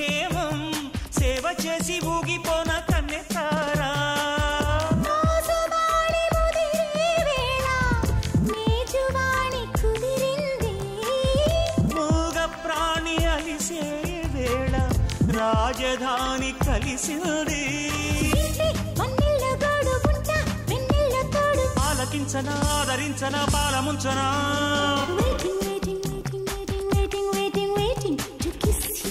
క్షేమం సేవ చేసి ఊగిపోన కన్నెతారా మోసవాడి ముదిరే వేళ మేజువాణి కుదిరింది మూగ ప్రాణి అలిసే వేళ రాజధాని కలిసింది ఇంటి మన్నెల్ల గోడు గుంట వెన్నెల్ల తోడు ఆలకించనా ఆదరించనా పాలముంచనా waiting waiting waiting waiting waiting waiting waiting to kiss you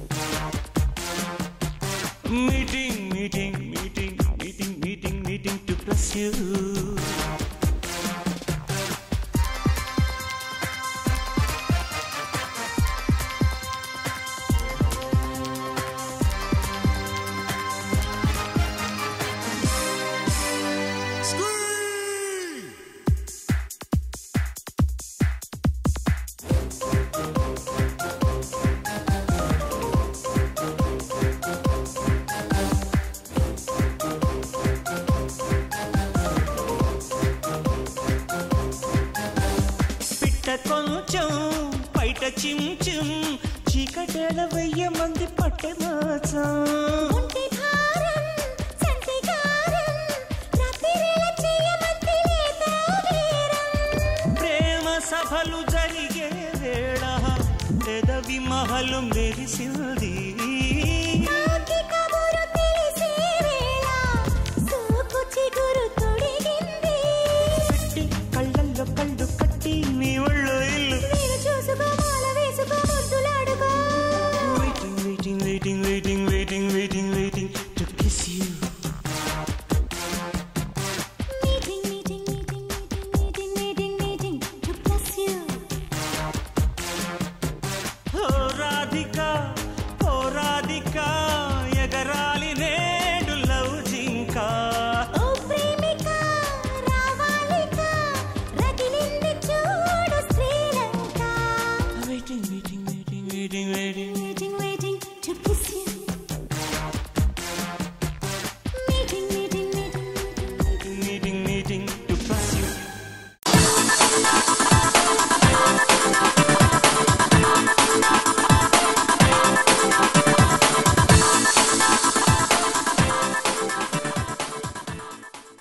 meeting meeting meeting meeting meeting meeting to plus you పిట్ట కొంచెం బయట చించం చీకటేల వెయ్యి మంది పట్టె మాచం ఒంటి భారం సంతికారం రాత్రివేళ చేయమంది లేదా వీరం ప్రేమ సభలు జరిగే వేళ పెదవి మహలు మెరిసింది